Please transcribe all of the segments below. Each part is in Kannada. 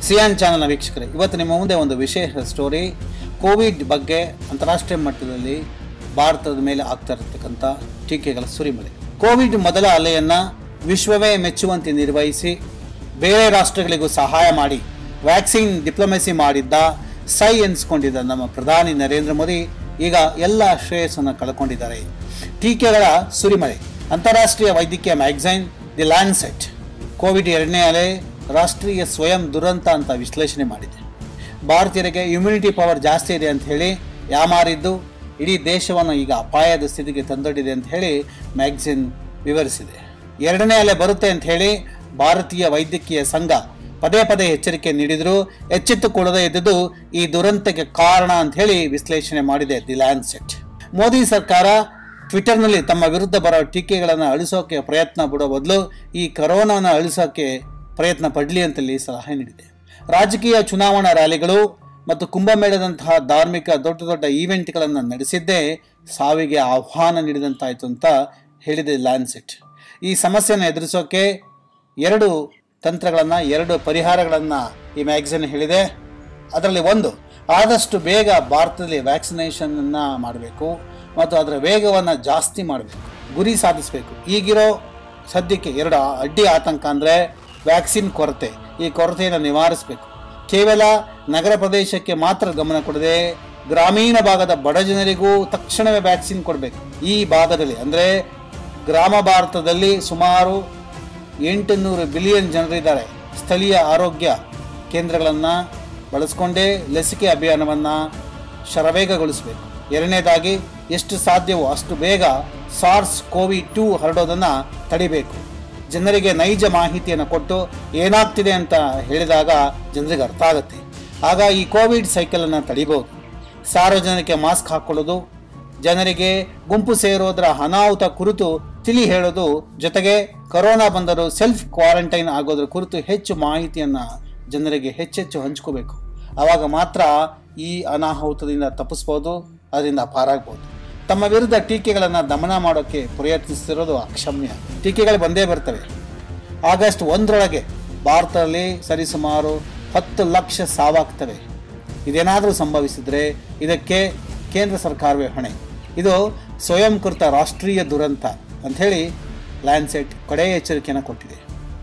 ಸಿಯಾನ್ ಚಾನಲ್ನ ವೀಕ್ಷಕರೇ ಇವತ್ತು ನಿಮ್ಮ ಮುಂದೆ ಒಂದು ವಿಶೇಷ ಸ್ಟೋರಿ ಕೋವಿಡ್ ಬಗ್ಗೆ ಅಂತಾರಾಷ್ಟ್ರೀಯ ಮಟ್ಟದಲ್ಲಿ ಭಾರತದ ಮೇಲೆ ಆಗ್ತಾ ಇರತಕ್ಕಂಥ ಟೀಕೆಗಳ ಸುರಿಮಳೆ ಕೋವಿಡ್ ಮೊದಲ ಅಲೆಯನ್ನು ವಿಶ್ವವೇ ಮೆಚ್ಚುವಂತೆ ನಿರ್ವಹಿಸಿ ಬೇರೆ ರಾಷ್ಟ್ರಗಳಿಗೂ ಸಹಾಯ ಮಾಡಿ ವ್ಯಾಕ್ಸಿನ್ ಡಿಪ್ಲೊಮೆಸಿ ಮಾಡಿದ್ದ ಸೈ ಎನ್ಸ್ಕೊಂಡಿದ್ದ ನಮ್ಮ ಪ್ರಧಾನಿ ನರೇಂದ್ರ ಮೋದಿ ಈಗ ಎಲ್ಲ ಶ್ರೇಯಸ್ಸನ್ನು ಕಳ್ಕೊಂಡಿದ್ದಾರೆ ಟೀಕೆಗಳ ಸುರಿಮಳೆ ಅಂತಾರಾಷ್ಟ್ರೀಯ ವೈದ್ಯಕೀಯ ಮ್ಯಾಗಝೈನ್ ದಿ ಲ್ಯಾನ್ಸೆಟ್ ಕೋವಿಡ್ ಎರಡನೇ ಅಲೆ ರಾಷ್ಟ್ರೀಯ ಸ್ವಯಂ ದುರಂತ ಅಂತ ವಿಶ್ಲೇಷಣೆ ಮಾಡಿದೆ ಭಾರತೀಯರಿಗೆ ಇಮ್ಯುನಿಟಿ ಪವರ್ ಜಾಸ್ತಿ ಇದೆ ಅಂತ ಹೇಳಿ ಯಾಮಾರಿದ್ದು ಇಡೀ ದೇಶವನ್ನು ಈಗ ಅಪಾಯದ ಸ್ಥಿತಿಗೆ ತಂದೊಡ್ಡಿದೆ ಅಂತ ಹೇಳಿ ಮ್ಯಾಗಝಿನ್ ವಿವರಿಸಿದೆ ಎರಡನೇ ಅಲೆ ಬರುತ್ತೆ ಅಂತ ಹೇಳಿ ಭಾರತೀಯ ವೈದ್ಯಕೀಯ ಸಂಘ ಪದೇ ಪದೇ ಎಚ್ಚರಿಕೆ ನೀಡಿದರೂ ಎಚ್ಚೆತ್ತುಕೊಳ್ಳದೆ ಇದ್ದುದು ಈ ದುರಂತಕ್ಕೆ ಕಾರಣ ಅಂತ ಹೇಳಿ ವಿಶ್ಲೇಷಣೆ ಮಾಡಿದೆ ದಿ ಲ್ಯಾನ್ಸೆಟ್ ಮೋದಿ ಸರ್ಕಾರ ಟ್ವಿಟರ್ನಲ್ಲಿ ತಮ್ಮ ವಿರುದ್ಧ ಬರೋ ಟೀಕೆಗಳನ್ನು ಅಳಿಸೋಕೆ ಪ್ರಯತ್ನ ಬಿಡೋ ಬದಲು ಈ ಕರೋನಾವನ್ನು ಅಳಿಸೋಕೆ ಪ್ರಯತ್ನ ಪಡಲಿ ಅಂತಲ್ಲಿ ಸಲಹೆ ನೀಡಿದೆ ರಾಜಕೀಯ ಚುನಾವಣಾ ರ್ಯಾಲಿಗಳು ಮತ್ತು ಕುಂಭಮೇಳದಂತಹ ಧಾರ್ಮಿಕ ದೊಡ್ಡ ದೊಡ್ಡ ಈವೆಂಟ್ಗಳನ್ನು ನಡೆಸಿದ್ದೇ ಸಾವಿಗೆ ಆಹ್ವಾನ ನೀಡಿದಂತಾಯಿತು ಅಂತ ಹೇಳಿದೆ ಲ್ಯಾನ್ಸೆಟ್ ಈ ಸಮಸ್ಯೆಯನ್ನು ಎದುರಿಸೋಕೆ ಎರಡು ತಂತ್ರಗಳನ್ನು ಎರಡು ಪರಿಹಾರಗಳನ್ನು ಈ ಮ್ಯಾಗಝಿನ್ ಹೇಳಿದೆ ಅದರಲ್ಲಿ ಒಂದು ಆದಷ್ಟು ಬೇಗ ಭಾರತದಲ್ಲಿ ವ್ಯಾಕ್ಸಿನೇಷನನ್ನು ಮಾಡಬೇಕು ಮತ್ತು ಅದರ ವೇಗವನ್ನು ಜಾಸ್ತಿ ಮಾಡಬೇಕು ಗುರಿ ಸಾಧಿಸಬೇಕು ಈಗಿರೋ ಸದ್ಯಕ್ಕೆ ಎರಡು ಅಡ್ಡಿ ಆತಂಕ ಅಂದರೆ ವ್ಯಾಕ್ಸಿನ್ ಕೊರತೆ ಈ ಕೊರತೆಯನ್ನು ನಿವಾರಿಸಬೇಕು ಕೇವಲ ನಗರ ಪ್ರದೇಶಕ್ಕೆ ಮಾತ್ರ ಗಮನ ಕೊಡದೆ ಗ್ರಾಮೀಣ ಭಾಗದ ಬಡ ಜನರಿಗೂ ತಕ್ಷಣವೇ ವ್ಯಾಕ್ಸಿನ್ ಕೊಡಬೇಕು ಈ ಭಾಗದಲ್ಲಿ ಅಂದರೆ ಗ್ರಾಮ ಭಾರತದಲ್ಲಿ ಸುಮಾರು ಎಂಟುನೂರು ಬಿಲಿಯನ್ ಜನರಿದ್ದಾರೆ ಸ್ಥಳೀಯ ಆರೋಗ್ಯ ಕೇಂದ್ರಗಳನ್ನು ಬಳಸ್ಕೊಂಡೇ ಲಸಿಕೆ ಅಭಿಯಾನವನ್ನು ಶರವೇಗಗೊಳಿಸಬೇಕು ಎರಡನೇದಾಗಿ ಎಷ್ಟು ಸಾಧ್ಯವೋ ಅಷ್ಟು ಬೇಗ ಸಾರ್ಸ್ ಕೋವಿಡ್ ಟೂ ಹರಡೋದನ್ನು ತಡಿಬೇಕು ಜನರಿಗೆ ನೈಜ ಮಾಹಿತಿಯನ್ನು ಕೊಟ್ಟು ಏನಾಗ್ತಿದೆ ಅಂತ ಹೇಳಿದಾಗ ಜನರಿಗೆ ಅರ್ಥ ಆಗುತ್ತೆ ಆಗ ಈ ಕೋವಿಡ್ ಸೈಕಲನ್ನು ತಡಿಬೋದು ಸಾರ್ವಜನಿಕ ಮಾಸ್ಕ್ ಹಾಕ್ಕೊಳ್ಳೋದು ಜನರಿಗೆ ಗುಂಪು ಸೇರೋದರ ಅನಾಹುತ ಕುರಿತು ತಿಳಿ ಹೇಳೋದು ಜೊತೆಗೆ ಕೊರೋನಾ ಬಂದರೂ ಸೆಲ್ಫ್ ಕ್ವಾರಂಟೈನ್ ಆಗೋದ್ರ ಕುರಿತು ಹೆಚ್ಚು ಮಾಹಿತಿಯನ್ನು ಜನರಿಗೆ ಹೆಚ್ಚೆಚ್ಚು ಹಂಚ್ಕೋಬೇಕು ಆವಾಗ ಮಾತ್ರ ಈ ಅನಾಹುತದಿಂದ ತಪ್ಪಿಸ್ಬೋದು ಅದರಿಂದ ಪಾರಾಗ್ಬೋದು ತಮ್ಮ ವಿರುದ್ಧ ಟೀಕೆಗಳನ್ನು ದಮನ ಮಾಡೋಕ್ಕೆ ಪ್ರಯತ್ನಿಸ್ತಿರೋದು ಅಕ್ಷಮ್ಯ ಟೀಕೆಗಳು ಬಂದೇ ಬರ್ತವೆ ಆಗಸ್ಟ್ ಒಂದರೊಳಗೆ ಭಾರತದಲ್ಲಿ ಸರಿಸುಮಾರು ಹತ್ತು ಲಕ್ಷ ಸಾವಾಗ್ತವೆ ಇದೇನಾದರೂ ಸಂಭವಿಸಿದರೆ ಇದಕ್ಕೆ ಕೇಂದ್ರ ಸರ್ಕಾರವೇ ಹೊಣೆ ಇದು ಸ್ವಯಂಕೃತ ರಾಷ್ಟ್ರೀಯ ದುರಂತ ಅಂಥೇಳಿ ಲ್ಯಾನ್ಸೆಟ್ ಕಡೆ ಎಚ್ಚರಿಕೆಯನ್ನು ಕೊಟ್ಟಿದೆ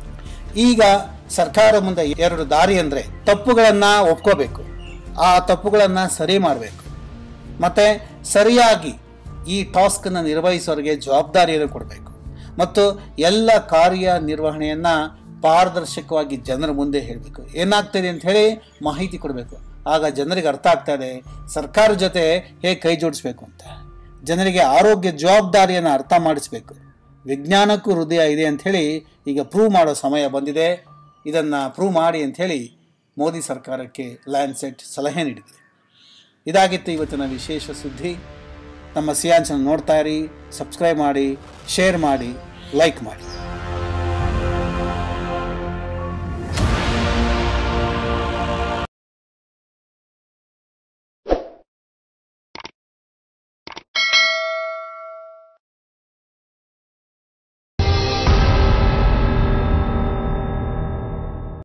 ಈಗ ಸರ್ಕಾರ ಮುಂದೆ ಎರಡು ದಾರಿ ಅಂದರೆ ತಪ್ಪುಗಳನ್ನು ಒಪ್ಕೋಬೇಕು ಆ ತಪ್ಪುಗಳನ್ನು ಸರಿ ಮಾಡಬೇಕು ಮತ್ತು ಸರಿಯಾಗಿ ಈ ಟಾಸ್ಕನ್ನು ನಿರ್ವಹಿಸೋರಿಗೆ ಜವಾಬ್ದಾರಿಯನ್ನು ಕೊಡಬೇಕು ಮತ್ತು ಎಲ್ಲ ಕಾರ್ಯ ನಿರ್ವಹಣೆಯನ್ನು ಪಾರದರ್ಶಕವಾಗಿ ಜನರ ಮುಂದೆ ಹೇಳಬೇಕು ಏನಾಗ್ತದೆ ಅಂತ ಹೇಳಿ ಮಾಹಿತಿ ಕೊಡಬೇಕು ಆಗ ಜನರಿಗೆ ಅರ್ಥ ಆಗ್ತದೆ ಸರ್ಕಾರ ಜೊತೆ ಹೇಗೆ ಕೈ ಜೋಡಿಸ್ಬೇಕು ಅಂತ ಜನರಿಗೆ ಆರೋಗ್ಯ ಜವಾಬ್ದಾರಿಯನ್ನು ಅರ್ಥ ಮಾಡಿಸ್ಬೇಕು ವಿಜ್ಞಾನಕ್ಕೂ ಹೃದಯ ಇದೆ ಅಂಥೇಳಿ ಈಗ ಪ್ರೂವ್ ಮಾಡೋ ಸಮಯ ಬಂದಿದೆ ಇದನ್ನು ಪ್ರೂವ್ ಮಾಡಿ ಅಂಥೇಳಿ ಮೋದಿ ಸರ್ಕಾರಕ್ಕೆ ಲ್ಯಾನ್ಸೆಟ್ ಸಲಹೆ ನೀಡಿದೆ ಇದಾಗಿತ್ತು ಇವತ್ತಿನ ವಿಶೇಷ ಸುದ್ದಿ ನಮ್ಮ ಸಿಯಾನ್ ಚಾನಲ್ ನೋಡ್ತಾ ಇರಿ ಸಬ್ಸ್ಕ್ರೈಬ್ ಮಾಡಿ ಶೇರ್ ಮಾಡಿ ಲೈಕ್ ಮಾಡಿ